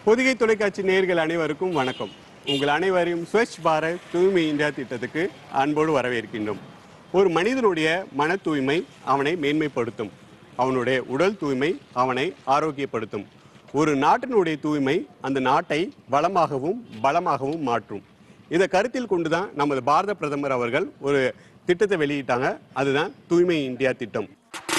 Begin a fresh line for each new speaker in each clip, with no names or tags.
பொதிகை தொலைக்காட்சி நேயர்கள் அனைவருக்கும் வணக்கம் உங்கள் அனைவரையும் ஸ்வச் பாரத் தூய்மை இந்தியா திட்டத்துக்கு அன்போடு வரவேற்கின்றோம் ஒரு மனிதனுடைய மன தூய்மை அவனை மேன்மைப்படுத்தும் அவனுடைய உடல் தூய்மை அவனை ஆரோக்கியப்படுத்தும் ஒரு நாட்டினுடைய தூய்மை அந்த நாட்டை வளமாகவும் பலமாகவும் மாற்றும் இதை கருத்தில் கொண்டு தான் நமது பாரத பிரதமர் அவர்கள் ஒரு திட்டத்தை வெளியிட்டாங்க அதுதான் தூய்மை இந்தியா திட்டம்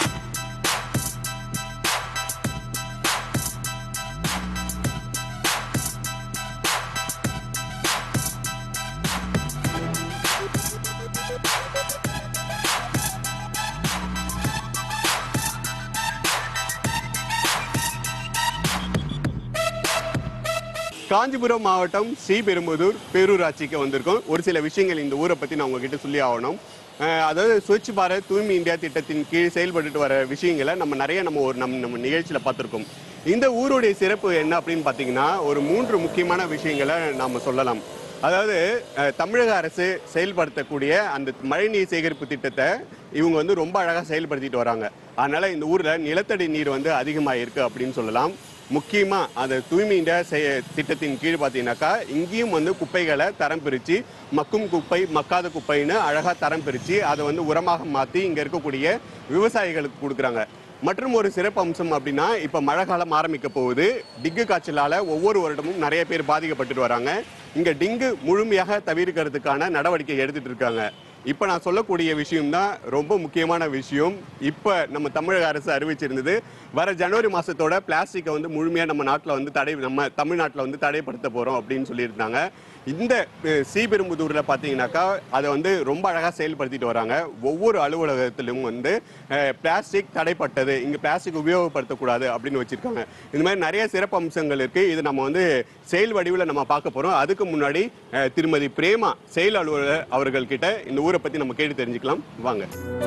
காஞ்சிபுரம் மாவட்டம் ஸ்ரீபெரும்புதூர் பேரூராட்சிக்கு வந்திருக்கோம் ஒரு சில விஷயங்கள் இந்த ஊரை பற்றி நான் உங்ககிட்ட சொல்லி ஆகணும் அஹ் அதாவது ஸ்வச் பாரத் தூய்மை இந்தியா திட்டத்தின் கீழ் செயல்பட்டுட்டு வர விஷயங்களை நம்ம நிறைய நம்ம ஒரு நம்ம நம்ம நிகழ்ச்சியில் பார்த்துருக்கோம் இந்த ஊருடைய சிறப்பு என்ன அப்படின்னு பார்த்தீங்கன்னா ஒரு மூன்று முக்கியமான விஷயங்களை நாம் சொல்லலாம் அதாவது அஹ், தமிழக அரசு செயல்படுத்தக்கூடிய அந்த மழைநீர் சேகரிப்பு திட்டத்தை இவங்க வந்து ரொம்ப அழகாக செயல்படுத்திட்டு வராங்க அதனால இந்த ஊரில் நிலத்தடி நீர் வந்து அதிகமாக இருக்கு அப்படின்னு சொல்லலாம் முக்கியமாக அந்த தூய்மை இந்தியா செய- திட்டத்தின் கீழ் பார்த்தீங்கன்னாக்கா இங்கேயும் வந்து குப்பைகளை தரம் பிரித்து மக்கும் குப்பை மக்காத குப்பைன்னு அழகாக தரம் பிரித்து அதை வந்து உரமாக மாற்றி இங்கே இருக்கக்கூடிய விவசாயிகளுக்கு கொடுக்குறாங்க மற்றும் ஒரு சிறப்பு அம்சம் அப்படின்னா இப்போ மழை காலம் ஆரம்பிக்க போகுது டிங்கு காய்ச்சலால் ஒவ்வொரு வருடமும் நிறைய பேர் பாதிக்கப்பட்டுட்டு வராங்க இங்கே டிங்கு முழுமையாக தவிர்க்கிறதுக்கான நடவடிக்கை எடுத்துட்டு இருக்காங்க இப்போ நான் சொல்லக்கூடிய விஷயம் தான் ரொம்ப முக்கியமான விஷயம் இப்போ நம்ம தமிழக அரசு அறிவிச்சிருந்தது வர ஜனவரி மாசத்தோட பிளாஸ்டிக்கை வந்து முழுமையாக நம்ம நாட்டில் வந்து தடை நம்ம தமிழ்நாட்டில் வந்து தடைப்படுத்த போகிறோம் அப்படின்னு சொல்லியிருந்தாங்க இந்த அஹ், ஸ்ரீபெரும்புதூரில் பார்த்தீங்கன்னாக்கா அதை வந்து ரொம்ப அழகாக செயல்படுத்திட்டு வராங்க ஒவ்வொரு அலுவலகத்திலும் வந்து அஹ், பிளாஸ்டிக் தடைப்பட்டது இங்கே பிளாஸ்டிக் உபயோகப்படுத்தக்கூடாது அப்படின்னு வச்சுருக்காங்க இந்த மாதிரி நிறைய சிறப்பு அம்சங்கள் இருக்குது இது நம்ம வந்து செயல் வடிவில் நம்ம பார்க்க போகிறோம் அதுக்கு முன்னாடி அஹ், திருமதி பிரேமா செயல் அலுவலர் அவர்கள்கிட்ட இந்த ஊரை பற்றி நம்ம கேட்டு தெரிஞ்சுக்கலாம் வாங்க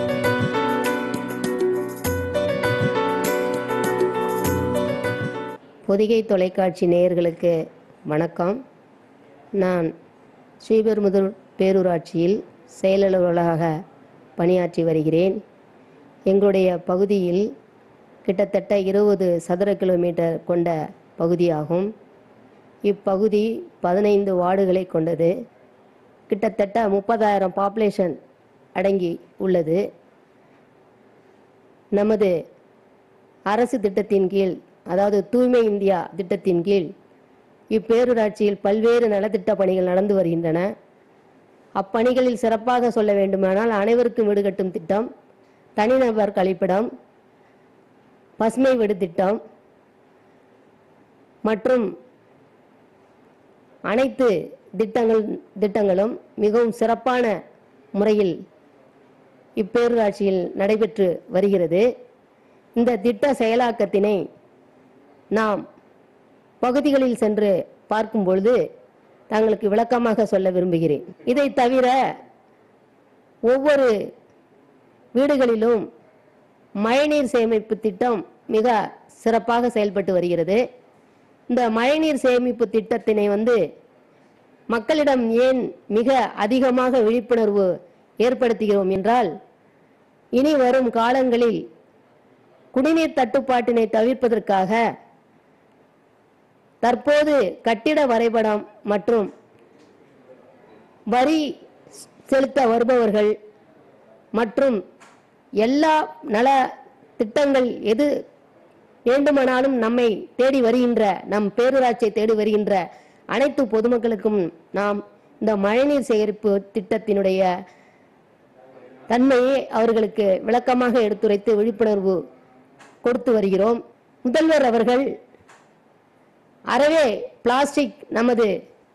பொதிகை தொலைக்காட்சி நேயர்களுக்கு வணக்கம் நான் ஸ்ரீபெரும்புதூர் பேரூராட்சியில் செயலலுவலாக பணியாற்றி வருகிறேன் எங்களுடைய பகுதியில் கிட்டத்தட்ட இருபது சதுர கிலோமீட்டர் கொண்ட பகுதியாகும் இப்பகுதி பதினைந்து வார்டுகளை கொண்டது கிட்டத்தட்ட முப்பதாயிரம் பாப்புலேஷன் அடங்கி உள்ளது நமது அரசு திட்டத்தின் கீழ் அதாவது தூய்மை இந்தியா திட்டத்தின் கீழ் இப்பேரூராட்சியில் பல்வேறு நலத்திட்ட பணிகள் நடந்து வருகின்றன அப்பணிகளில் சிறப்பாக சொல்ல வேண்டுமானால் அனைவருக்கும் வீடு கட்டும் திட்டம் தனிநபர் கழிப்பிடம் பசுமை வீடு திட்டம் மற்றும் அனைத்து திட்டங்கள் திட்டங்களும் மிகவும் சிறப்பான முறையில் இப்பேரூராட்சியில் நடைபெற்று வருகிறது இந்த திட்ட செயலாக்கத்தினை நாம் பகுதிகளில் சென்று பார்க்கும் பொழுது தங்களுக்கு விளக்கமாக சொல்ல விரும்புகிறேன் இதை தவிர ஒவ்வொரு வீடுகளிலும் மழைநீர் சேமிப்பு திட்டம் மிக சிறப்பாக செயல்பட்டு வருகிறது இந்த மழைநீர் சேமிப்பு திட்டத்தினை வந்து மக்களிடம் ஏன் மிக அதிகமாக விழிப்புணர்வு ஏற்படுத்துகிறோம் என்றால் இனி வரும் காலங்களில் குடிநீர் தட்டுப்பாட்டினை தவிர்ப்பதற்காக தற்போது கட்டிட வரைபடம் மற்றும் வரி செலுத்த வருபவர்கள் மற்றும் எல்லா நல திட்டங்கள் எது வேண்டுமானாலும் நம்மை தேடி வருகின்ற நம் பேரூராட்சியை தேடி வருகின்ற அனைத்து பொதுமக்களுக்கும் நாம் இந்த மழைநீர் சேகரிப்பு திட்டத்தினுடைய தன்மையை அவர்களுக்கு விளக்கமாக எடுத்துரைத்து விழிப்புணர்வு கொடுத்து வருகிறோம் முதல்வர் அவர்கள் அறவே பிளாஸ்டிக் நமது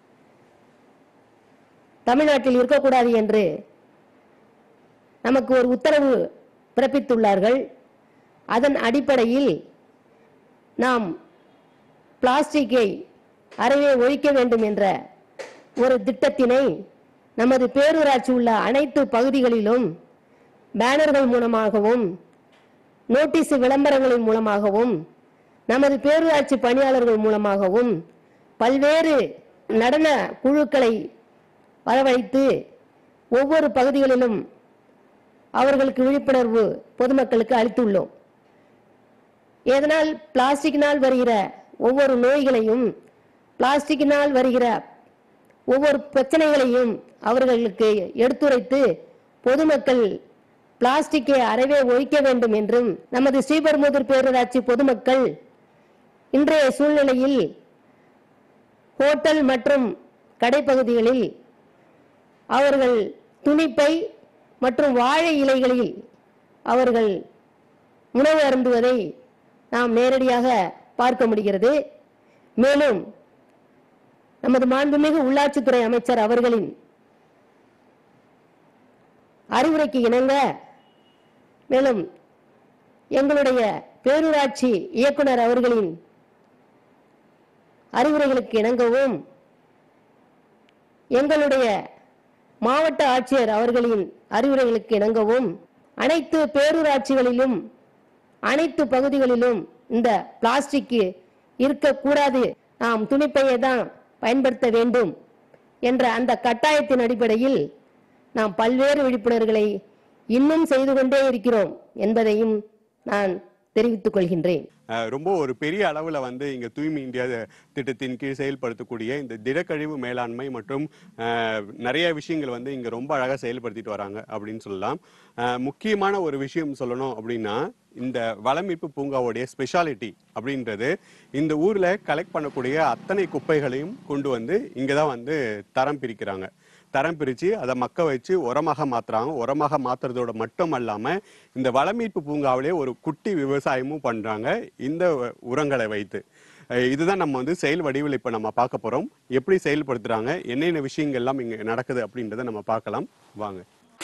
தமிழ்நாட்டில் இருக்கக்கூடாது என்று நமக்கு ஒரு உத்தரவு பிறப்பித்துள்ளார்கள் அதன் அடிப்படையில் நாம் பிளாஸ்டிக்கை அறவே ஒழிக்க வேண்டும் என்ற ஒரு திட்டத்தினை நமது பேரூராட்சி உள்ள அனைத்து பகுதிகளிலும் பேனர்கள் மூலமாகவும் நோட்டீஸ் விளம்பரங்களின் மூலமாகவும் நமது பேரூராட்சி பணியாளர்கள் மூலமாகவும் பல்வேறு நடன குழுக்களை வரவழைத்து ஒவ்வொரு பகுதிகளிலும் அவர்களுக்கு விழிப்புணர்வு பொதுமக்களுக்கு அளித்துள்ளோம் இதனால் பிளாஸ்டிக்கினால் வருகிற ஒவ்வொரு நோய்களையும் பிளாஸ்டிக்கினால் வருகிற ஒவ்வொரு பிரச்சனைகளையும் அவர்களுக்கு எடுத்துரைத்து பொதுமக்கள் பிளாஸ்டிக்கை அறவே ஒழிக்க வேண்டும் என்றும் நமது ஸ்ரீபெரும்புதூர் பேரூராட்சி பொதுமக்கள் இன்றைய சூழ்நிலையில் ஹோட்டல் மற்றும் கடைப்பகுதிகளில் அவர்கள் துணிப்பை மற்றும் வாழை இலைகளில் அவர்கள் உணவு அருந்துவதை நாம் நேரடியாக பார்க்க முடிகிறது மேலும் நமது மாண்புமிகு உள்ளாட்சித்துறை அமைச்சர் அவர்களின் அறிவுரைக்கு இணங்க மேலும் எங்களுடைய பேரூராட்சி இயக்குனர் அவர்களின் அறிவுரைகளுக்கு இணங்கவும் எங்களுடைய மாவட்ட ஆட்சியர் அவர்களின் அறிவுரைகளுக்கு இணங்கவும் அனைத்து பேரூராட்சிகளிலும் அனைத்து பகுதிகளிலும் இந்த பிளாஸ்டிக் இருக்கக்கூடாது நாம் துணிப்பையை தான் பயன்படுத்த வேண்டும் என்ற அந்த கட்டாயத்தின் அடிப்படையில் நாம் பல்வேறு விழிப்புணர்வுகளை இன்னும் செய்து கொண்டே இருக்கிறோம் என்பதையும் நான் தெரிவித்துக் கொள்கின்றேன்
அஹ் ரொம்ப ஒரு பெரிய அளவில் வந்து இங்கே தூய்மை இந்தியா திட்டத்தின் கீழ் செயல்படுத்தக்கூடிய இந்த திடக்கழிவு மேலாண்மை மற்றும் அஹ், நிறைய விஷயங்கள் வந்து இங்கே ரொம்ப அழகாக செயல்படுத்திட்டு வராங்க அப்படின்னு சொல்லலாம் அஹ், முக்கியமான ஒரு விஷயம் சொல்லணும் அப்படின்னா இந்த வளமீட்பு பூங்காவுடைய ஸ்பெஷாலிட்டி அப்படின்றது இந்த ஊரில் கலெக்ட் பண்ணக்கூடிய அத்தனை குப்பைகளையும் கொண்டு வந்து இங்கே தான் வந்து தரம் பிரிக்கிறாங்க தரம் பிரித்து அதை மக்க வச்சு உரமாக மாத்துறாங்க உரமாக மாத்துறதோட மட்டும் அல்லாமல் இந்த வளமீட்பு பூங்காவிலே ஒரு குட்டி விவசாயமும் பண்ணுறாங்க இந்த உரங்களை வைத்து அஹ் இதுதான் நம்ம வந்து செயல் வடிவில் இப்போ நம்ம பார்க்க போகிறோம் எப்படி செயல்படுத்துகிறாங்க என்னென்ன விஷயங்கள்லாம் இங்கே நடக்குது அப்படின்றத நம்ம பார்க்கலாம் வாங்க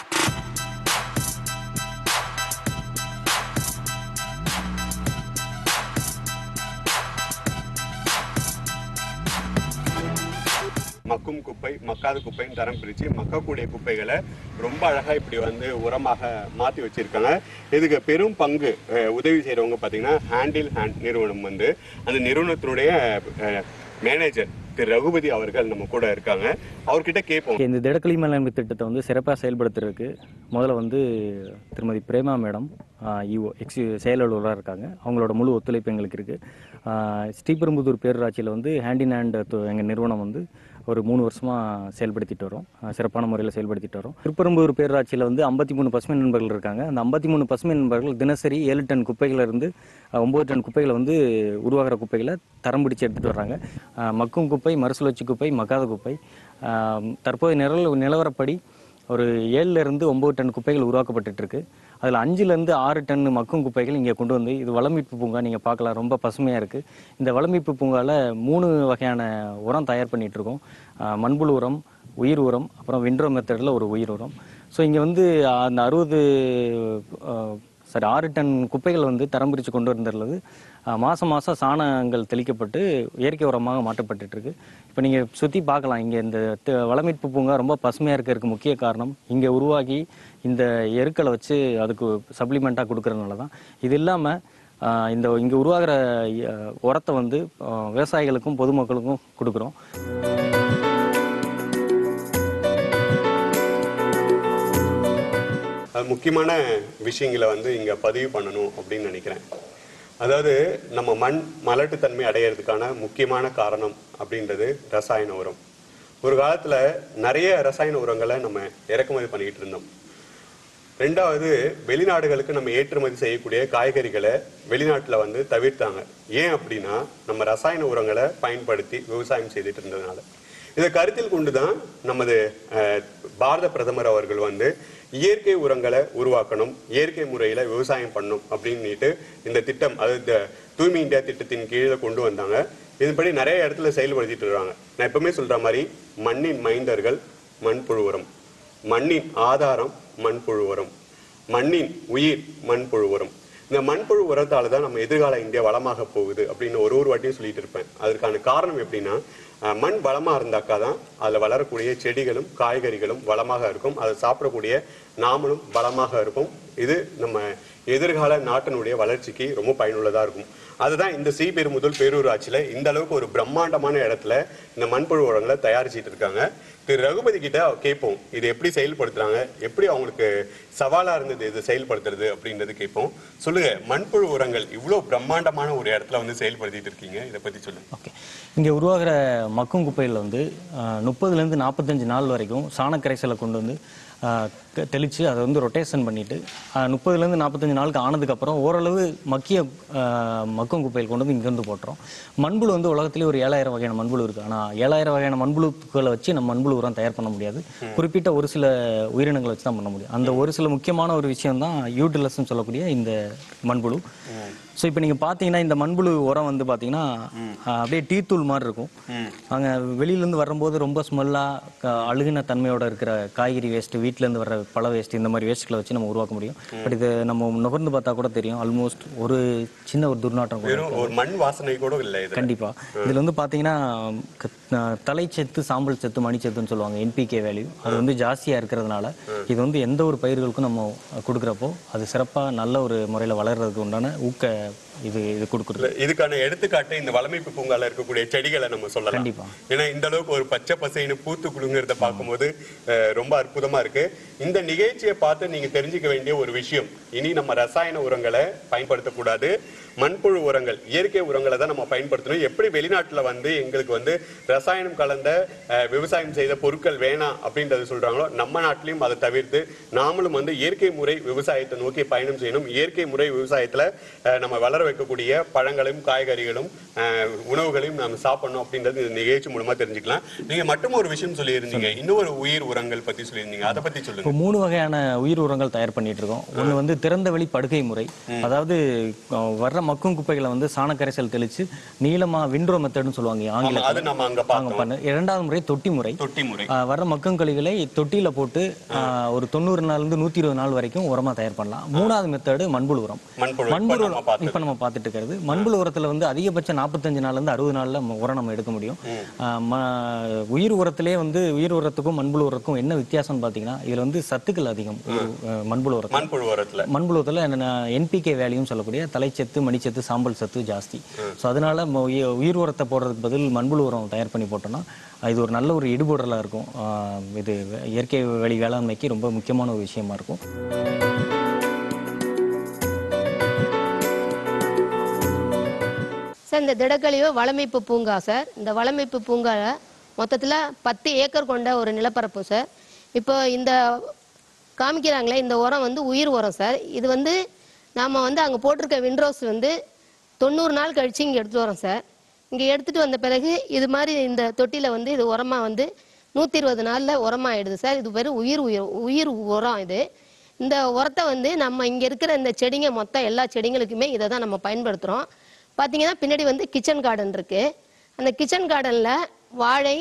மக்கும் குப்பை மக்காத குப்பைன்னு தரம் பிரித்து மக்கக்கூடிய குப்பைகளை ரொம்ப அழகாக இப்படி வந்து உரமாக மாற்றி வச்சிருக்காங்க இதுக்கு பெரும் பங்கு அஹ், உதவி செய்கிறவங்க பார்த்தீங்கன்னா ஹேண்டில் ஹேண்ட் நிறுவனம் வந்து அந்த நிறுவனத்தினுடைய மேனேஜர் திரு ரகுபதி அவர்கள் நம்ம கூட இருக்காங்க அவர்கிட்ட கேட்போம்
இந்த திடக்கழி மேலாண்மை திட்டத்தை வந்து சிறப்பாக செயல்படுத்துறதுக்கு முதல்ல வந்து திருமதி பிரேமா மேடம் இஓ எக்ஸ் செயல் அலுவலராக இருக்காங்க அவங்களோட முழு ஒத்துழைப்பு எங்களுக்கு இருக்குது ஸ்ரீபெரும்புதூர் பேரூராட்சியில் வந்து ஹேண்ட் இன் ஹேண்ட் எங்கள் நிறுவனம் வந்து ஒரு மூணு வருஷமாக செயல்படுத்திட்டு வரோம் ஆஹ் சிறப்பான முறையில் செயல்படுத்திட்டு வரோம் திருப்பெரும்புதூர் பேரூராட்சியில் வந்து ஐம்பத்தி மூணு பசுமை நண்பர்கள் இருக்காங்க அந்த ஐம்பத்தி மூணு பசுமை நண்பர்கள் தினசரி ஏழு டன் குப்பைகளை இருந்து ஆஹ் ஒம்பது டன் குப்பைகளை வந்து உருவாகிற குப்பைகளை தரம் பிடிச்சு எடுத்துகிட்டு வர்றாங்க ஆஹ் மக்கும் குப்பை மறுசுழற்சி குப்பை மக்காத குப்பை ஆஹ் தற்போதைய நிரல் நிலவரப்படி ஒரு ஏழுல இருந்து ஒம்பது டன் குப்பைகள் உருவாக்கப்பட்டுட்டு இருக்கு அதில் அஞ்சுலேருந்து ஆறு டன் மக்கும் குப்பைகள் இங்கே கொண்டு வந்து இது வளமீட்பு பூங்கா நீங்கள் பார்க்கலாம் ரொம்ப பசுமையாக இருக்குது இந்த வளமீட்பு பூங்காவில் மூணு வகையான உரம் தயார் பண்ணிட்டு இருக்கோம் ஆஹ் மண்புழு உரம் உயிர் உரம் அப்புறம் விண்ட்ரோ மெத்தடில் ஒரு உயிர் உரம் ஸோ இங்கே வந்து அந்த அறுபது சரி ஆறு டன் குப்பைகள் வந்து தரம் பிரித்து கொண்டு வந்துள்ளது மாதம் மாதம் சாணங்கள் தெளிக்கப்பட்டு இயற்கை உரமாக மாற்றப்பட்டுட்டு இருக்கு இப்போ நீங்கள் சுற்றி பார்க்கலாம் இங்கே இந்த த- வளமீட்பு பூங்கா ரொம்ப பசுமையாக இருக்கிறதுக்கு முக்கிய காரணம் இங்கே உருவாகி இந்த எருக்களை வச்சு அதுக்கு சப்ளிமெண்ட்டாக கொடுக்கறதுனால தான் இது இல்லாமல் இந்த இங்கே உருவாகிற அஹ், உரத்தை வந்து அஹ், விவசாயிகளுக்கும் பொதுமக்களுக்கும் கொடுக்குறோம்
அது முக்கியமான விஷயங்களை வந்து இங்கே பதிவு பண்ணணும் அப்படின்னு நினைக்கிறேன் அதாவது நம்ம மண் மலட்டுத்தன்மை அடையிறதுக்கான முக்கியமான காரணம் அப்படின்றது ரசாயன உரம் ஒரு காலத்தில் நிறைய ரசாயன உரங்களை நம்ம இறக்குமதி பண்ணிக்கிட்டு இருந்தோம் ரெண்டாவது வெளிநாடுகளுக்கு நம்ம ஏற்றுமதி செய்யக்கூடிய காய்கறிகளை வெளிநாட்டில் வந்து தவிர்த்தாங்க ஏன் அப்படின்னா நம்ம ரசாயன உரங்களை பயன்படுத்தி விவசாயம் செய்துட்டு இருந்ததுனால இதை கருத்தில் கொண்டு தான் நமது அஹ், பாரத பிரதமர் அவர்கள் வந்து இயற்கை உரங்களை உருவாக்கணும் இயற்கை முறையில் விவசாயம் பண்ணணும் அப்படின்னுட்டு இந்த திட்டம் அதாவது இந்த தூய்மை இந்தியா திட்டத்தின் கீழே கொண்டு வந்தாங்க இதன்படி நிறைய இடத்துல செயல்படுத்திட்டு இருக்காங்க நான் எப்பவுமே சொல்ற மாதிரி மண்ணின் மைந்தர்கள் மண்புழு உரம் மண்ணின் ஆதாரம் மண்புழு உரம் மண்ணின் உயிர் மண்புழு உரம் இந்த மண்புழு உரத்தால தான் நம்ம எதிர்கால இந்தியா வளமாக போகுது அப்படின்னு ஒரு ஒரு வாட்டியும் சொல்லிட்டு இருப்பேன் அதற்கான காரணம் எப்படின்னா அஹ், மண் வளமா இருந்தாக்கா தான் அதுல வளரக்கூடிய செடிகளும் காய்கறிகளும் வளமாக இருக்கும் அதை சாப்பிடக்கூடிய நாமளும் வளமாக இருப்போம் இது நம்ம எதிர்கால நாட்டினுடைய வளர்ச்சிக்கு ரொம்ப பயனுள்ளதா இருக்கும் அதுதான் இந்த ஸ்ரீபெரும்புதூர் பேரூராட்சியில இந்த அளவுக்கு ஒரு பிரம்மாண்டமான இடத்துல இந்த மண்புழு உரங்களை தயாரிச்சிட்டு இருக்காங்க திரு ரகுபதி கிட்ட கேட்போம் இது எப்படி செயல்படுத்துறாங்க எப்படி அவங்களுக்கு சவாலா இருந்தது இது செயல்படுத்துறது அப்படின்றது கேட்போம் சொல்லுங்க மண்புழு உரங்கள் இவ்வளவு பிரம்மாண்டமான ஒரு இடத்துல வந்து செயல்படுத்திட்டு இருக்கீங்க இதை பத்தி சொல்லுங்க
ஓகே இங்கே உருவாகிற மக்கும் குப்பையில் வந்து முப்பதுலேருந்து நாற்பத்தஞ்சு நாள் வரைக்கும் சாணக்கரைசலை கொண்டு வந்து ஆஹ், க- தெளித்து அதை வந்து ரொட்டேஷன் பண்ணிவிட்டு முப்பதுலேருந்து நாற்பத்தஞ்சு நாளுக்கு ஆனதுக்கப்புறம் ஓரளவு மக்கிய ஆஹ், மக்கும் குப்பையில் கொண்டு வந்து இங்கே வந்து போட்டுறோம் மண்புழு வந்து உலகத்திலே ஒரு ஏழாயிரம் வகையான மண்புழு இருக்குது ஆனால் ஏழாயிரம் வகையான மண்புழுக்களை வச்சு நம்ம மண்புழு உரம் தயார் பண்ண முடியாது குறிப்பிட்ட ஒரு சில உயிரினங்களை வச்சு தான் பண்ண முடியும் அந்த ஒரு சில முக்கியமான ஒரு விஷயம் தான் யூட்டிலஸ்ன்னு சொல்லக்கூடிய இந்த மண்புழு ஸோ இப்போ நீங்கள் பார்த்தீங்கன்னா இந்த மண்புழு உரம் வந்து பார்த்தீங்கன்னா ஆஹ், அப்படியே டீ தூள் மாதிரி இருக்கும் அங்கே வெளியிலேருந்து வரும்போது ரொம்ப ஸ்மெல்லாக அழுகின தன்மையோட இருக்கிற காய்கறி வேஸ்ட் வீட்டிலேருந்து வர்ற பழ வேஸ்ட் இந்த மாதிரி வேஸ்ட்களை வச்சு நம்ம உருவாக்க முடியும் பட் இது நம்ம நுகர்ந்து பார்த்தா கூட தெரியும் ஆல்மோஸ்ட் ஒரு சின்ன ஒரு துர்நாற்றம் கூட
வெறும் ஒரு மண் வாசனை கூட இல்லை இது
கண்டிப்பா இதுல வந்து பாத்தீங்கன்னா க- அஹ் தலைச்சத்து சாம்பல் சத்து மணிச்சத்துன்னு சொல்லுவாங்க என்பிகே வேல்யூ அது வந்து ஜாஸ்தியா இருக்கிறதுனால இது வந்து எந்த ஒரு பயிர்களுக்கும் நம்ம கொடுக்குறப்போ அது சிறப்பா நல்ல ஒரு முறையில வளர்றதுக்கு உண்டான ஊக்க இது இது கொடுக்குறது
இதுக்கான எடுத்துக்காட்டு இந்த வளமைப்பு பூங்கால இருக்கக்கூடிய செடிகளை நம்ம சொல்லலாம்
கண்டிப்பா.
ஏன்னா இந்த அளவுக்கு ஒரு பச்சை பசைன்னு பூத்து குலுங்குறத பார்க்கும்போது அஹ், ரொம்ப அற்புதமா இருக்கு இந்த நிகழ்ச்சியை பார்த்து நீங்க தெரிஞ்சுக்க வேண்டிய ஒரு விஷயம் இனி நம்ம ரசாயன உரங்களை பயன்படுத்தக்கூடாது மண்புழு உரங்கள் இயற்கை உரங்களை தான் நம்ம பயன்படுத்தணும் எப்படி வெளிநாட்டுல வந்து எங்களுக்கு வந்து ரசாயனம் கலந்த அஹ், விவசாயம் செய்த பொருட்கள் வேணாம் அப்படின்றத சொல்றாங்களோ நம்ம நாட்டிலையும் அதை தவிர்த்து நாமளும் வந்து இயற்கை முறை விவசாயத்தை நோக்கி பயணம் செய்யணும் இயற்கை முறை விவசாயத்துல அஹ், நம்ம வளர வைக்கக்கூடிய பழங்களும் காய்கறிகளும் அஹ், உணவுகளையும் நம்ம சாப்பிடணும் அப்படின்றது இந்த நிகழ்ச்சி மூலமா தெரிஞ்சுக்கலாம் நீங்க மட்டும் ஒரு விஷயம் சொல்லியிருந்தீங்க இன்னொரு உயிர் உரங்கள் பத்தி சொல்லியிருந்தீங்க அதை பத்தி சொல்லுங்க
இப்போ மூணு வகையான உயிர் உரங்கள் தயார் பண்ணிட்டு இருக்கோம் ஒன்று வந்து திறந்த வெளி படுக்கை முறை அதாவது அஹ், வர்ற மக்கும் குப்பைகளை வந்து சாணக்கரைசல் தெளிச்சு நீளமா விண்ட்ரோ மெத்தட்னு சொல்லுவாங்க
ஆமா, அது
ஆங்கிலத்தில்
நம்ம அங்க
நாங்க
பார்த்தோம்
பண்ண இரண்டாவது முறை தொட்டி முறை
தொட்டி முறை
ஆஹ் வர்ற மக்கும் கழிவுகளை தொட்டியில போட்டு ஆஹ் ஒரு தொண்ணூறு நாள்ல இருந்து நூத்தி இருபது நாள் வரைக்கும் உரமா தயார் பண்ணலாம் மூணாவது மெத்தடு மண்புழு உரம்
மண்புழு இப்ப
மண்புழு
நம்ம பார்த்தது.
இப்ப நம்ம பார்த்துட்டு இருக்கிறது மண்புழு உரத்துல வந்து அதிகபட்சம் நாற்பத்தஞ்சு நாள்ல இருந்து அறுபது நாள்ல ம- உரம் நம்ம எடுக்க முடியும் ஆஹ் ம- உயிர் உரத்திலே வந்து உயிர் உரத்துக்கும் மண்புழு உரத்துக்கும் என்ன வித்தியாசம்னு பாத்தீங்கன்னா இதுல வந்து சத்துக்கள் அதிகம் உயிர்- ஆஹ் மண்புழு உரத்துல
மண்புழு உரத்துல
மண்புழு உரத்துல என்னென்ன என்பிகே வேல்யூன்னு சொல்லக்கூடிய தலைச்சத்து மணிச்சத்து சாம்பல் சத்து ஜாஸ்தி ஸோ அதனால ம- உய- உயிர் உரத்தை போடுறதுக்கு பதில் மண்புழு உரம் தயார் பண்ணி போட்டோம்னா அஹ் இது ஒரு நல்ல ஒரு இடுபொருளாக இருக்கும் ஆஹ் இது வே- இயற்கை வழி வேளாண்மைக்கு ரொம்ப முக்கியமான ஒரு விஷயமா இருக்கும்
சார் இந்த திடக்கழிவு வளமைப்பு பூங்கா சார் இந்த வளமைப்பு பூங்காவில் மொத்தத்தில் பத்து ஏக்கர் கொண்ட ஒரு நிலப்பரப்பு சார் இப்போ இந்த காமிக்கிறாங்களே இந்த உரம் வந்து உயிர் உரம் சார் இது வந்து நாம் வந்து அங்கே போட்டிருக்க விண்ட்ரோஸ் வந்து தொண்ணூறு நாள் கழிச்சு இங்கே எடுத்துட்டு வரோம் சார் இங்கே எடுத்துட்டு வந்த பிறகு இது மாதிரி இந்த தொட்டியில் வந்து இது உரமாக வந்து நூற்றி இருபது நாளில் உரமாயிடுது சார் இது வெறும் உயிர் உயிர் உயிர் உரம் இது இந்த உரத்தை வந்து நம்ம இங்கே இருக்கிற இந்த செடிங்க மொத்தம் எல்லா செடிங்களுக்குமே இதை தான் நம்ம பயன்படுத்துகிறோம் பார்த்தீங்கன்னா பின்னாடி வந்து கிச்சன் கார்டன் இருக்கு அந்த கிச்சன் கார்டனில் வாழை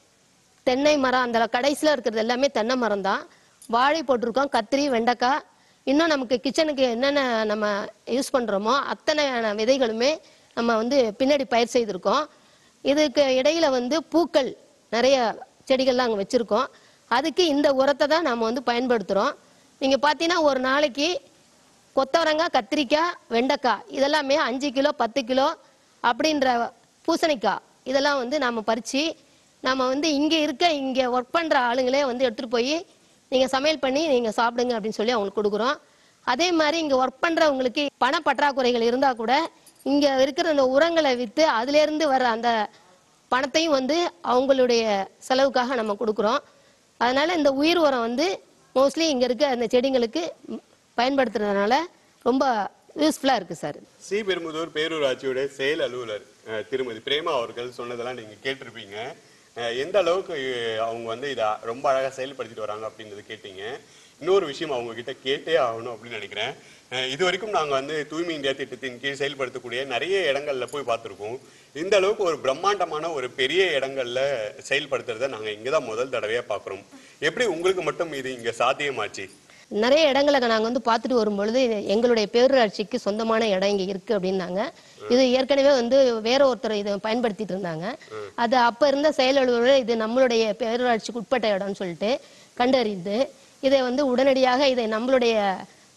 தென்னை மரம் அந்த கடைசியில் இருக்கிறது எல்லாமே தென்னை மரம் தான் வாழை போட்டிருக்கோம் கத்திரி வெண்டைக்காய் இன்னும் நமக்கு கிச்சனுக்கு என்னென்ன நம்ம யூஸ் பண்ணுறோமோ அத்தனை விதைகளுமே நம்ம வந்து பின்னாடி பயிர் செய்திருக்கோம் இதுக்கு இடையில வந்து பூக்கள் நிறைய செடிகள்லாம் அங்கே வச்சுருக்கோம் அதுக்கு இந்த உரத்தை தான் நம்ம வந்து பயன்படுத்துகிறோம் நீங்கள் பார்த்தீங்கன்னா ஒரு நாளைக்கு கொத்தவரங்காய் கத்திரிக்காய் வெண்டைக்காய் இதெல்லாமே அஞ்சு கிலோ பத்து கிலோ அப்படின்ற பூசணிக்காய் இதெல்லாம் வந்து நாம் பறித்து நம்ம வந்து இங்கே இருக்க இங்கே ஒர்க் பண்ணுற ஆளுங்களே வந்து எடுத்துகிட்டு போய் நீங்கள் சமையல் பண்ணி நீங்கள் சாப்பிடுங்க அப்படின்னு சொல்லி அவங்களுக்கு கொடுக்குறோம் அதே மாதிரி இங்கே ஒர்க் பண்ணுறவங்களுக்கு பண பற்றாக்குறைகள் இருந்தால் கூட இங்கே இருக்கிற அந்த உரங்களை விற்று அதுலேருந்து வர அந்த பணத்தையும் வந்து அவங்களுடைய செலவுக்காக நம்ம கொடுக்குறோம் அதனால இந்த உயிர் உரம் வந்து மோஸ்ட்லி இங்கே இருக்க அந்த செடிங்களுக்கு ம், பயன்படுத்துறதுனால ரொம்ப யூஸ்ஃபுல்லாக இருக்குது சார்
ஸ்ரீபெரும்புதூர் பேரூராட்சியோட செயல் அலுவலர் அஹ், திருமதி பிரேமா அவர்கள் சொன்னதெல்லாம் நீங்க கேட்டிருப்பீங்க அஹ், எந்த அளவுக்கு அஹ், அவங்க வந்து இதை ரொம்ப அழகா செயல்படுத்திட்டு வராங்க அப்படின்றது கேட்டீங்க இன்னொரு விஷயம் அவங்க கிட்ட கேட்டே ஆகணும் அப்படின்னு நினைக்கிறேன் அஹ், இது வரைக்கும் நாங்க வந்து தூய்மை இந்தியா திட்டத்தின் கீழ் செயல்படுத்தக்கூடிய நிறைய இடங்கள்ல போய் பார்த்திருக்கோம் இந்த அளவுக்கு ஒரு பிரம்மாண்டமான ஒரு பெரிய இடங்கள்ல செயல்படுத்துறத நாங்க இங்கதான் முதல் தடவையா பார்க்குறோம் எப்படி உங்களுக்கு மட்டும் இது இங்க சாத்தியமாச்சு
நிறைய இடங்களை நாங்கள் வந்து பார்த்துட்டு வரும்பொழுது இது எங்களுடைய பேரூராட்சிக்கு சொந்தமான இடம் இங்கே இருக்குது அப்படின்னாங்க இது ஏற்கனவே வந்து வேற ஒருத்தர் இதை பயன்படுத்திட்டு இருந்தாங்க அது அப்போ இருந்த செயல் அலுவலர் இது நம்மளுடைய பேரூராட்சிக்கு உட்பட்ட இடம்னு சொல்லிட்டு கண்டறிந்து இதை வந்து உடனடியாக இதை நம்மளுடைய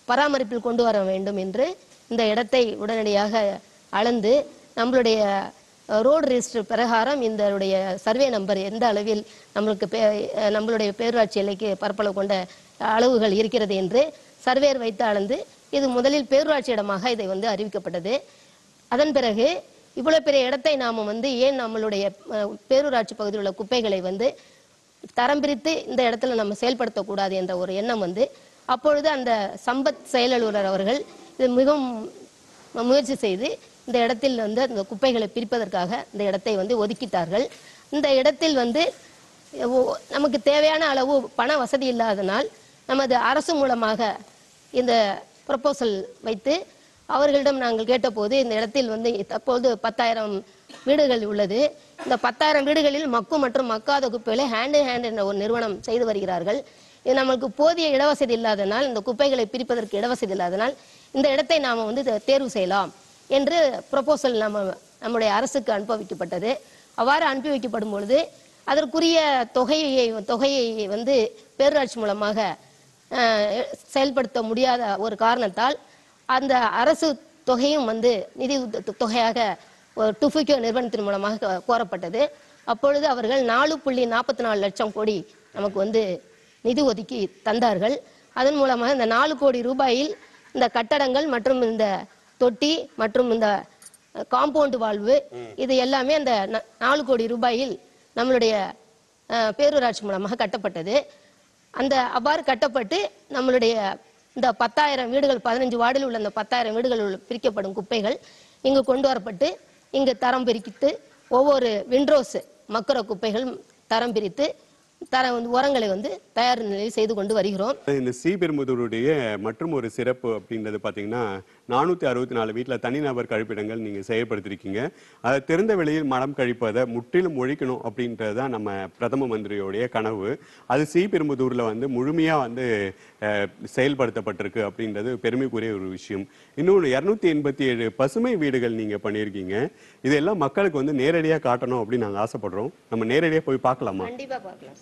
பராமரிப்பில் கொண்டு வர வேண்டும் என்று இந்த இடத்தை உடனடியாக அளந்து நம்மளுடைய ரோடு ரெஜிஸ்டர் பிரகாரம் இதனுடைய சர்வே நம்பர் எந்த அளவில் நம்மளுக்கு பே அஹ் நம்மளுடைய பேரூராட்சி எல்லைக்கு பரப்பளவு கொண்ட அளவுகள் இருக்கிறது என்று சர்வேர் வைத்து அளந்து இது முதலில் பேரூராட்சி இடமாக இதை வந்து அறிவிக்கப்பட்டது அதன் பிறகு இவ்வளவு பெரிய இடத்தை நாம வந்து ஏன் நம்மளுடைய அஹ், பேரூராட்சி பகுதியில் உள்ள குப்பைகளை வந்து தரம் பிரித்து இந்த இடத்துல நம்ம செயல்படுத்தக்கூடாது என்ற ஒரு எண்ணம் வந்து அப்பொழுது அந்த சம்பத் செயலலுவலர் அவர்கள் இது மிகவும் முயற்சி செய்து இந்த இடத்தில் வந்து அந்த குப்பைகளை பிரிப்பதற்காக இந்த இடத்தை வந்து ஒதுக்கிட்டார்கள் இந்த இடத்தில் வந்து ஒ- நமக்கு தேவையான அளவு பண வசதி இல்லாதனால் நமது அரசு மூலமாக இந்த ப்ரப்போசல் வைத்து அவர்களிடம் நாங்கள் கேட்டபோது இந்த இடத்தில் வந்து தற்போது பத்தாயிரம் வீடுகள் உள்ளது இந்த பத்தாயிரம் வீடுகளில் மக்கும் மற்றும் மக்காத குப்பைகளை ஹேண்ட் ஹேண்ட் என்ற ஒரு நிறுவனம் செய்து வருகிறார்கள் இது நமக்கு போதிய இடவசதி இல்லாதனால் இந்த குப்பைகளை பிரிப்பதற்கு இடவசதி இல்லாதனால் இந்த இடத்தை நாம் வந்து தே- தேர்வு செய்யலாம் என்று ப்ரொபோசல் நம்ம நம்முடைய அரசுக்கு அனுப்ப வைக்கப்பட்டது அவ்வாறு அனுப்பி வைக்கப்படும் பொழுது அதற்குரிய தொகையை தொகையை வந்து பேரூராட்சி மூலமாக அஹ், செயல்படுத்த முடியாத ஒரு காரணத்தால் அந்த அரசு தொகையும் வந்து நிதி உத- தொகையாக ஒரு டுஃபிகோ நிறுவனத்தின் மூலமாக கோ- கோரப்பட்டது அப்பொழுது அவர்கள் நாலு புள்ளி நாற்பத்தி நாலு லட்சம் கோடி நமக்கு வந்து நிதி ஒதுக்கி தந்தார்கள் அதன் மூலமாக இந்த நாலு கோடி ரூபாயில் இந்த கட்டடங்கள் மற்றும் இந்த தொட்டி மற்றும் இந்த காம்பவுண்ட் வாழ்வு இது எல்லாமே அந்த ந- நாலு கோடி ரூபாயில் நம்மளுடைய அஹ், பேரூராட்சி மூலமாக கட்டப்பட்டது அந்த அவ்வாறு கட்டப்பட்டு நம்மளுடைய இந்த பத்தாயிரம் வீடுகள் பதினஞ்சு வார்டில் உள்ள அந்த பத்தாயிரம் வீடுகள் உள்ள பிரிக்கப்படும் குப்பைகள் இங்கு கொண்டு வரப்பட்டு இங்கு தரம் பிரித்து ஒவ்வொரு விண்ட்ரோஸ் மக்குற குப்பைகள் தரம் பிரித்து தர வந்து உரங்களை வந்து தயார் நிலையில் செய்து கொண்டு வருகிறோம்
இந்த ஸ்ரீபெரும்புதூருடைய மற்றும் ஒரு சிறப்பு அப்படின்றது பார்த்தீங்கன்னா நானூற்றி அறுபத்தி நாலு வீட்டில் தனிநபர் கழிப்பிடங்கள் நீங்கள் செயல்படுத்திருக்கீங்க அதை திறந்த வெளியில் மலம் கழிப்பதை முற்றிலும் ஒழிக்கணும் அப்படின்றது தான் நம்ம பிரதம மந்திரியோடைய கனவு அது ஸ்ரீபெரும்புதூரில் வந்து முழுமையாக வந்து அஹ், செயல்படுத்தப்பட்டிருக்கு அப்படின்றது பெருமைக்குரிய ஒரு விஷயம் இன்னொன்று இரநூத்தி எண்பத்தி ஏழு பசுமை வீடுகள் நீங்கள் பண்ணியிருக்கீங்க இதெல்லாம் மக்களுக்கு வந்து நேரடியாக காட்டணும் அப்படின்னு நாங்கள் ஆசைப்படுறோம் நம்ம நேரடியாக போய் பார்க்கலாமா
கண்டிப்பா பார்க்கலாம்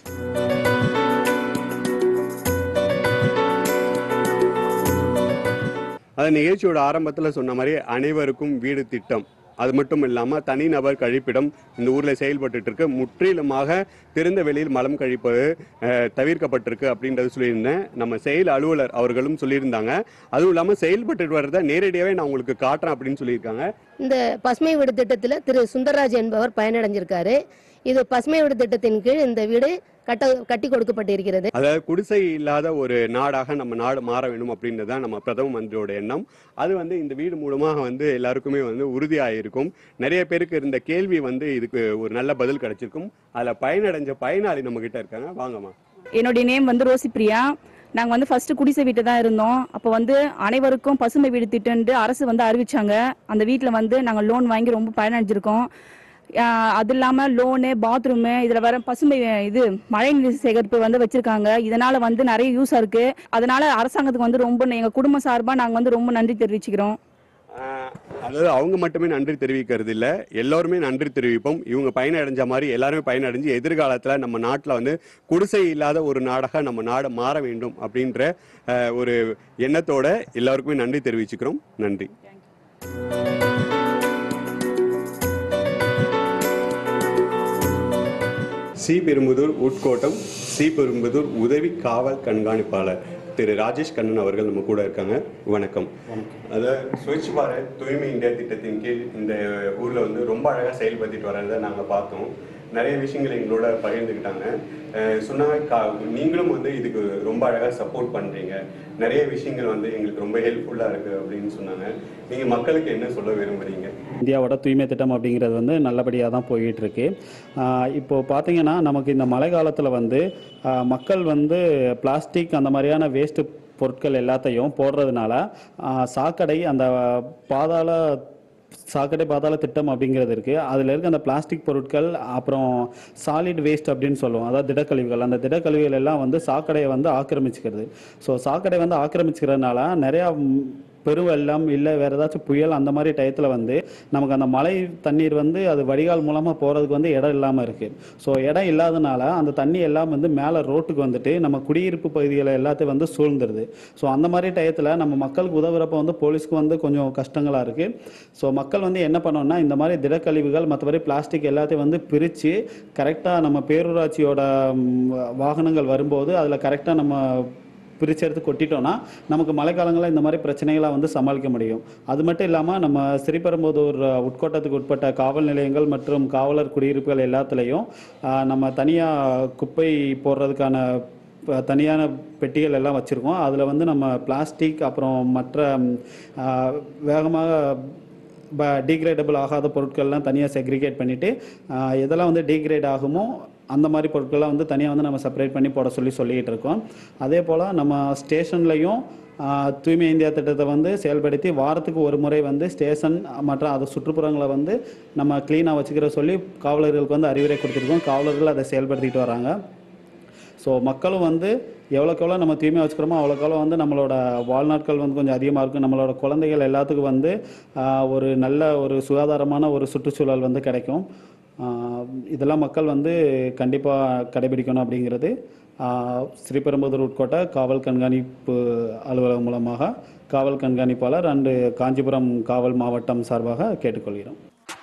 அது நிகழ்ச்சியோட ஆரம்பத்தில் சொன்ன மாதிரி அனைவருக்கும் வீடு திட்டம் அது மட்டும் இல்லாமல் தனிநபர் கழிப்பிடம் இந்த ஊரில் செயல்பட்டுட்டு இருக்கு முற்றிலுமாக திறந்த வெளியில் மலம் கழிப்பது அஹ், தவிர்க்கப்பட்டிருக்கு அப்படின்றது சொல்லியிருந்தேன் நம்ம செயல் அலுவலர் அவர்களும் சொல்லியிருந்தாங்க அதுவும் இல்லாமல் செயல்பட்டு வர்றதை நேரடியாகவே நான் உங்களுக்கு காட்டுறேன் அப்படின்னு சொல்லியிருக்காங்க
இந்த பசுமை வீடு திட்டத்தில் திரு சுந்தரராஜ் என்பவர் பயனடைஞ்சிருக்காரு இது பசுமை வீடு திட்டத்தின் கீழ் இந்த வீடு கட்ட கட்டி கொடுக்கப்பட்டிருக்கிறது
அதாவது குடிசை இல்லாத ஒரு நாடாக நம்ம நாடு மாற வேண்டும் அப்படின்றது தான் நம்ம பிரதம மந்திரியோட எண்ணம் அது வந்து இந்த வீடு மூலமாக வந்து எல்லாருக்குமே வந்து உறுதியாயிருக்கும் நிறைய பேருக்கு இருந்த கேள்வி வந்து இதுக்கு ஒரு நல்ல பதில் கிடைச்சிருக்கும் அதில் பயனடைஞ்ச பயனாளி நம்ம கிட்ட இருக்காங்க வாங்கம்மா
என்னுடைய நேம் வந்து ரோசி பிரியா நாங்கள் வந்து ஃபர்ஸ்ட் குடிசை வீட்டு தான் இருந்தோம் அப்போ வந்து அனைவருக்கும் பசுமை வீடு திட்டம்னு அரசு வந்து அறிவிச்சாங்க அந்த வீட்டில் வந்து நாங்கள் லோன் வாங்கி ரொம்ப பயனடைஞ்சிருக்கோம் ஆஹ் அது இல்லாமல் லோனு பாத்ரூமு இதில் வர பசுமை இது மழைநீர் சேகரிப்பு வந்து வச்சிருக்காங்க இதனால வந்து நிறைய யூஸாக இருக்கு அதனால அரசாங்கத்துக்கு வந்து ரொம்ப எங்கள் குடும்ப சார்பாக நாங்கள் வந்து ரொம்ப நன்றி தெரிவிச்சுக்கிறோம்
ஆஹ் அதாவது அவங்க மட்டுமே நன்றி தெரிவிக்கிறது இல்ல எல்லாருமே நன்றி தெரிவிப்போம் இவங்க பயனடைஞ்ச மாதிரி எல்லாருமே பயனடைஞ்சு எதிர்காலத்துல நம்ம நாட்டுல வந்து குடிசை இல்லாத ஒரு நாடாக நம்ம நாடு மாற வேண்டும் அப்படின்ற ஆஹ், ஒரு எண்ணத்தோட எல்லாருக்குமே நன்றி தெரிவிச்சுக்கிறோம் நன்றி ஸ்ரீபெரும்புதூர் உட்கோட்டம் ஸ்ரீபெரும்புதூர் உதவி காவல் கண்காணிப்பாளர் திரு ராஜேஷ் கண்ணன் அவர்கள் நம்ம கூட இருக்காங்க வணக்கம் அதாவது ஸ்வச் பாரத் தூய்மை இந்தியா திட்டத்தின் கீழ் இந்த ஊர்ல வந்து ரொம்ப அழகா செயல்படுத்திட்டு வர்றதை நாங்க பார்த்தோம் நிறைய விஷயங்களை எங்களோட பகிர்ந்துக்கிட்டாங்க அஹ் சொன்னாங்க கா- நீங்களும் வந்து இதுக்கு ரொம்ப அழகா சப்போர்ட் பண்றீங்க நிறைய விஷயங்கள் வந்து எங்களுக்கு ரொம்ப ஹெல்ப்ஃபுல்லா இருக்கு அப்படின்னு சொன்னாங்க நீங்க மக்களுக்கு என்ன சொல்ல விரும்புறீங்க
இந்தியாவோட தூய்மை திட்டம் அப்படிங்கிறது வந்து நல்லபடியாக தான் போயிட்டு இருக்கு ஆஹ் இப்போ பார்த்தீங்கன்னா நமக்கு இந்த மழை காலத்தில் வந்து ஆஹ் மக்கள் வந்து பிளாஸ்டிக் அந்த மாதிரியான வேஸ்ட்டு பொருட்கள் எல்லாத்தையும் போடுறதுனால ஆஹ் சாக்கடை அந்த பாதாள சாக்கடை பாதாள திட்டம் அப்படிங்கிறது இருக்குது அதில் இருக்க அந்த பிளாஸ்டிக் பொருட்கள் அப்புறம் சாலிட் வேஸ்ட் அப்படின்னு சொல்லுவோம் அதாவது திடக்கழிவுகள் அந்த திடக்கழிவுகள் எல்லாம் வந்து சாக்கடையை வந்து ஆக்கிரமிச்சுக்கிறது ஸோ சாக்கடை வந்து ஆக்கிரமிச்சுக்கிறதுனால நிறையா ம், பெருவெள்ளம் இல்லை வேறு ஏதாச்சும் புயல் அந்த மாதிரி டயத்தில் வந்து நமக்கு அந்த மழை தண்ணீர் வந்து அது வடிகால் மூலமாக போகிறதுக்கு வந்து இடம் இல்லாமல் இருக்குது ஸோ இடம் இல்லாதனால அந்த தண்ணி எல்லாம் வந்து மேலே ரோட்டுக்கு வந்துட்டு நம்ம குடியிருப்பு பகுதிகளை எல்லாத்தையும் வந்து சூழ்ந்துருது ஸோ அந்த மாதிரி டயத்தில் நம்ம மக்களுக்கு உதவுறப்ப வந்து போலீஸ்க்கு வந்து கொஞ்சம் கஷ்டங்களாக இருக்குது ஸோ மக்கள் வந்து என்ன பண்ணோம்னா இந்த மாதிரி திடக்கழிவுகள் மற்றபடி பிளாஸ்டிக் எல்லாத்தையும் வந்து பிரித்து கரெக்டாக நம்ம பேரூராட்சியோட ம், வாகனங்கள் வரும்போது அதில் கரெக்டாக நம்ம பிரிச்செடுத்து கொட்டிட்டோம்னா நமக்கு மழைக்காலங்களில் இந்த மாதிரி பிரச்சனைகளை வந்து சமாளிக்க முடியும் அது மட்டும் இல்லாமல் நம்ம ஸ்ரீபெரும்புதூர் அஹ், உட்கோட்டத்துக்கு உட்பட்ட காவல் நிலையங்கள் மற்றும் காவலர் குடியிருப்புகள் எல்லாத்துலேயும் ஆஹ், நம்ம தனியாக குப்பை போடுறதுக்கான ப- தனியான பெட்டிகள் எல்லாம் வச்சுருக்கோம் அதில் வந்து நம்ம பிளாஸ்டிக் அப்புறம் மற்ற ம், ஆஹ், வேகமாக டீக்ரேடபிள் ஆகாத பொருட்கள்லாம் தனியாக செக்ரிகேட் பண்ணிவிட்டு எதெல்லாம் வந்து டீக்ரேட் ஆகுமோ அந்த மாதிரி பொருட்கள்லாம் வந்து தனியாக வந்து நம்ம செப்பரேட் பண்ணி போட சொல்லி சொல்லிக்கிட்டு இருக்கோம் அதே போல் நம்ம ஸ்டேஷன்லையும் தூய்மை இந்தியா திட்டத்தை வந்து செயல்படுத்தி வாரத்துக்கு ஒரு முறை வந்து ஸ்டேஷன் மற்றும் அது சுற்றுப்புறங்களை வந்து நம்ம க்ளீனாக வச்சுக்கிற சொல்லி காவலர்களுக்கு வந்து அறிவுரை கொடுத்துருக்கோம் காவலர்கள் அதை செயல்படுத்திட்டு வராங்க ஸோ மக்களும் வந்து எவ்வளோக்கு எவ்வளோ நம்ம தூய்மையாக வச்சுக்கிறோமோ அவ்வளோக்கு எவ்வளோ வந்து நம்மளோட வாழ்நாட்கள் வந்து கொஞ்சம் அதிகமாக இருக்கும் நம்மளோட குழந்தைகள் எல்லாத்துக்கும் வந்து ஆஹ், ஒரு நல்ல ஒரு சுகாதாரமான ஒரு சுற்றுச்சூழல் வந்து கிடைக்கும் ஆஹ், இதெல்லாம் மக்கள் வந்து கண்டிப்பாக கடைபிடிக்கணும் அப்படிங்கிறது ஆஹ், ஸ்ரீபெரும்புதூர் உட்கோட்ட காவல் கண்காணிப்பு அலுவலகம் மூலமாக காவல் கண்காணிப்பாளர் அண்டு காஞ்சிபுரம் காவல் மாவட்டம் சார்பாக கேட்டுக்கொள்கிறோம்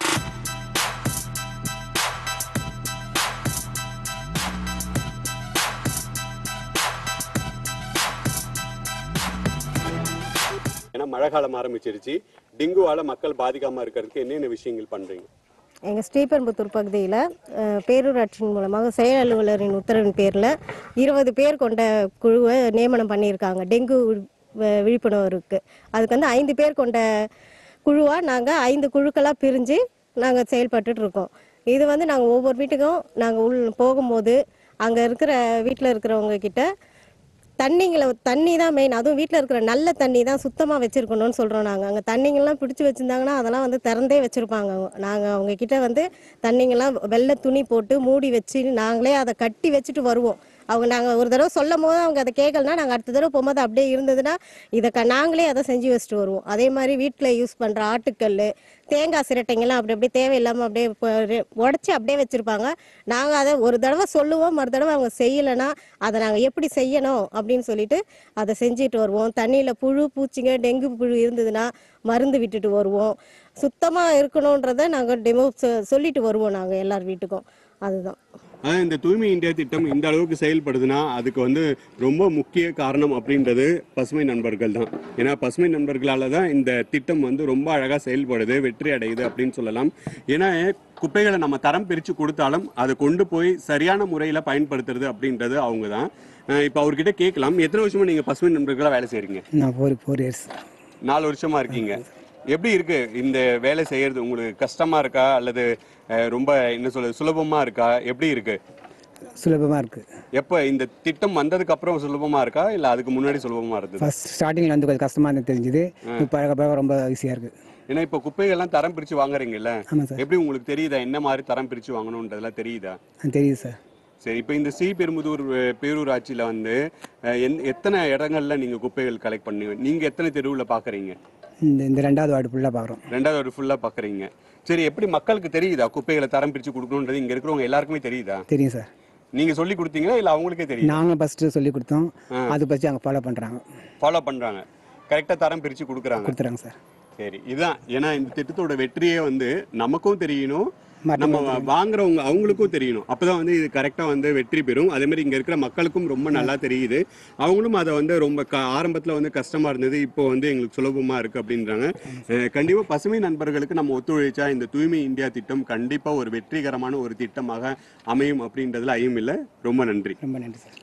ஏன்னா மழை காலம் ஆரம்பிச்சிருச்சு டெங்குவால மக்கள் பாதிக்காம இருக்கிறதுக்கு என்னென்ன விஷயங்கள் பண்றீங்க
எங்கள் ஸ்ரீபெரும்புத்தூர் பகுதியில் பேரூராட்சியின் மூலமாக செயல் அலுவலரின் உத்தரவின் பேரில் இருபது பேர் கொண்ட குழுவை நியமனம் பண்ணியிருக்காங்க டெங்கு வி- விழிப்புணர்வுக்கு அதுக்கு வந்து ஐந்து பேர் கொண்ட குழுவாக நாங்கள் ஐந்து குழுக்களாக பிரிஞ்சு நாங்கள் செயல்பட்டுட்டு இருக்கோம் இது வந்து நாங்கள் ஒவ்வொரு வீட்டுக்கும் நாங்கள் உள் போகும்போது அங்கே இருக்கிற வீட்டில் இருக்கிறவங்க கிட்ட தண்ணிங்களை தண்ணி தான் மெயின் அதுவும் வீட்டில் இருக்கிற நல்ல தண்ணி தான் சுத்தமாக வச்சுருக்கணும்னு சொல்கிறோம் நாங்கள் அங்கே தண்ணிங்கெல்லாம் பிடிச்சி வச்சுருந்தாங்கன்னா அதெல்லாம் வந்து திறந்தே வச்சுருப்பாங்க நாங்கள் அவங்க கிட்ட வந்து தண்ணிங்கெல்லாம் வெள்ளை துணி போட்டு மூடி வச்சு நாங்களே அதை கட்டி வச்சுட்டு வருவோம் அவங்க நாங்கள் ஒரு தடவை சொல்லும் போது அவங்க அதை கேட்கலனா நாங்கள் அடுத்த தடவை போகும்போது அப்படியே இருந்ததுன்னா இதை க நாங்களே அதை செஞ்சு வச்சுட்டு வருவோம் அதே மாதிரி வீட்டில் யூஸ் பண்ணுற ஆட்டுக்கல் தேங்காய் சிரட்டைங்கெல்லாம் அப்படி அப்படியே தேவையில்லாமல் அப்படியே உடச்சி அப்படியே வச்சுருப்பாங்க நாங்கள் அதை ஒரு தடவை சொல்லுவோம் மறு தடவை அவங்க செய்யலைன்னா அதை நாங்கள் எப்படி செய்யணும் அப்படின்னு சொல்லிட்டு அதை செஞ்சுட்டு வருவோம் தண்ணியில் புழு பூச்சிங்க டெங்கு புழு இருந்ததுன்னா மருந்து விட்டுட்டு வருவோம் சுத்தமாக இருக்கணுன்றதை நாங்கள் டெமோ சொல்லிட்டு வருவோம் நாங்கள் எல்லார் வீட்டுக்கும் அதுதான்
அதாவது இந்த தூய்மை இந்தியா திட்டம் இந்த அளவுக்கு செயல்படுதுன்னா அதுக்கு வந்து ரொம்ப முக்கிய காரணம் அப்படின்றது பசுமை நண்பர்கள் தான் ஏன்னா பசுமை நண்பர்களால தான் இந்த திட்டம் வந்து ரொம்ப அழகாக செயல்படுது வெற்றி அடையுது அப்படின்னு சொல்லலாம் ஏன்னா குப்பைகளை நம்ம தரம் பிரித்து கொடுத்தாலும் அதை கொண்டு போய் சரியான முறையில் பயன்படுத்துறது அப்படின்றது அவங்க தான் இப்போ அவர்கிட்ட கேட்கலாம் எத்தனை வருஷமா நீங்கள் பசுமை நண்பர்களாக வேலை செய்கிறீங்க
நான் ஃபோர் ஃபோர் இயர்ஸ்
நாலு வருஷமா இருக்கீங்க எப்படி இருக்கு இந்த வேலை செய்யறது உங்களுக்கு கஷ்டமா இருக்கா அல்லது அஹ், ரொம்ப என்ன சொல்றது சுலபமா இருக்கா எப்படி இருக்கு
சுலபமாக இருக்குது
எப்ப இந்த திட்டம் வந்ததுக்கு அப்புறம் சுலபமா இருக்கா இல்ல அதுக்கு முன்னாடி சுலபமா இருந்தது
ஃபர்ஸ்ட் ஸ்டார்டிங்கில் வந்து கொஞ்சம் கஷ்டமாக இருந்து தெரிஞ்சுது இப்போ பழக பழக ரொம்ப ஈஸியாக இருக்குது
ஏன்னா இப்ப குப்பைகள்லாம் தரம் பிரிச்சு வாங்குறீங்கல்ல
ஆமாம் சார்
எப்படி உங்களுக்கு தெரியுதா என்ன மாதிரி தரம் பிரிச்சு வாங்கணுன்றதெல்லாம் தெரியுதா
ஆ, தெரியுது சார்
சரி இப்போ இந்த ஸ்ரீ பெரும்புதூர் அஹ், பேரூராட்சியில வந்து அஹ், எந்- எத்தனை இடங்கள்ல நீங்க குப்பைகள் கலெக்ட் பண்ணி நீங்க எத்தனை தெருவுல பாக்குறீங்க
இந்த இந்த ரெண்டாவது வார்டு ஃபுல்லாக பார்க்குறோம்
ரெண்டாவது ஒரு ஃபுல்லா பாக்குறீங்க சரி எப்படி மக்களுக்கு தெரியுதா குப்பைகளை தரம் பிரிச்சு கொடுக்கணுன்றது இங்க இருக்கிறவங்க எல்லாருக்குமே தெரியுதா
தெரியும் சார்
நீங்க சொல்லி கொடுத்தீங்களா இல்ல அவங்களுக்கே தெரியும்
நாங்களும் ஃபஸ்ட்டு சொல்லி கொடுத்தோம் அது பற்றி அங்கே ஃபாலோ பண்ணுறாங்க
ஃபாலோ பண்றாங்க கரெக்டா தரம் பிரிச்சு கொடுக்குறாங்க
கொடுத்துறாங்க சார்
சரி இதுதான் ஏன்னா இந்த திட்டத்தோட வெற்றியே வந்து நமக்கும் தெரியணும்
மற்றவங்க
நம்ம வாங்குறவங்க அவங்களுக்கும் தெரியணும் அப்பதான் வந்து இது கரெக்டா வந்து வெற்றி பெறும் அதே மாதிரி இங்க இருக்கிற மக்களுக்கும் ரொம்ப நல்லா தெரியுது அவங்களும் அதை வந்து ரொம்ப க- ஆரம்பத்துல வந்து கஷ்டமா இருந்தது இப்போ வந்து எங்களுக்கு சுலபமா இருக்கு அப்படின்றாங்க அஹ் கண்டிப்பா பசுமை நண்பர்களுக்கு நம்ம ஒத்துழைச்சா இந்த தூய்மை இந்தியா திட்டம் கண்டிப்பா ஒரு வெற்றிகரமான ஒரு திட்டமாக அமையும் அப்படின்றதுல ஐயம் இல்லை ரொம்ப நன்றி
ரொம்ப நன்றி சார்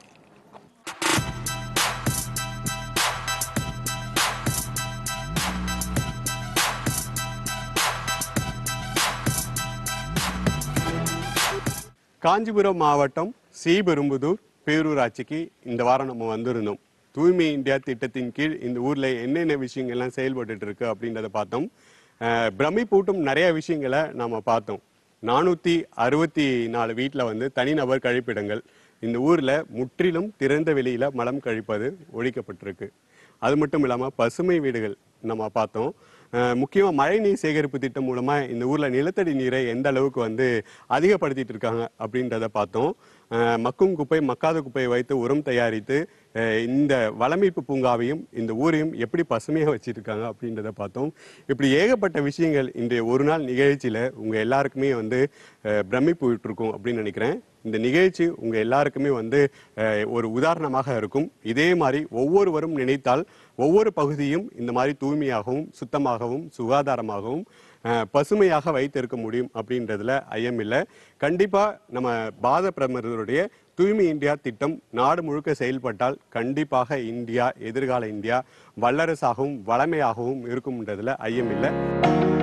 காஞ்சிபுரம் மாவட்டம் ஸ்ரீபெரும்புதூர் பேரூராட்சிக்கு இந்த வாரம் நம்ம வந்திருந்தோம் தூய்மை இந்தியா திட்டத்தின் கீழ் இந்த ஊர்ல என்னென்ன விஷயங்கள்லாம் செயல்பட்டுட்டு இருக்கு அப்படின்றத பார்த்தோம் அஹ், பிரமிப்பூட்டும் நிறைய விஷயங்களை நாம பார்த்தோம் நானூத்தி அறுபத்தி நாலு வீட்டில் வந்து தனிநபர் கழிப்பிடங்கள் இந்த ஊர்ல முற்றிலும் திறந்த வெளியில மலம் கழிப்பது ஒழிக்கப்பட்டிருக்கு அது மட்டும் இல்லாம பசுமை வீடுகள் நம்ம பார்த்தோம் அஹ் முக்கியமா மழைநீர் சேகரிப்பு திட்டம் மூலமா இந்த ஊர்ல நிலத்தடி நீரை எந்த அளவுக்கு வந்து அதிகப்படுத்திட்டு இருக்காங்க அப்படின்றத பார்த்தோம் அஹ் மக்கும் குப்பை மக்காத குப்பையை வைத்து உரம் தயாரித்து அஹ் இந்த வளமீட்பு பூங்காவையும் இந்த ஊரையும் எப்படி பசுமையாக வச்சிருக்காங்க அப்படின்றத பார்த்தோம் இப்படி ஏகப்பட்ட விஷயங்கள் இன்றைய ஒரு நாள் நிகழ்ச்சியில உங்க எல்லாருக்குமே வந்து அஹ் பிரமிப்பு விட்டுருக்கும் அப்படின்னு நினைக்கிறேன் இந்த நிகழ்ச்சி உங்க எல்லாருக்குமே வந்து அஹ், ஒரு உதாரணமாக இருக்கும் இதே மாதிரி ஒவ்வொருவரும் நினைத்தால் ஒவ்வொரு பகுதியும் இந்த மாதிரி தூய்மையாகவும் சுத்தமாகவும் சுகாதாரமாகவும் அஹ், பசுமையாக வைத்திருக்க முடியும் அப்படின்றதுல ஐயம் இல்லை கண்டிப்பா நம்ம பாரத பிரதமருடைய தூய்மை இந்தியா திட்டம் நாடு முழுக்க செயல்பட்டால் கண்டிப்பாக இந்தியா எதிர்கால இந்தியா வல்லரசாகவும் வளமையாகவும் இருக்கும்ன்றதுல ஐயம் இல்லை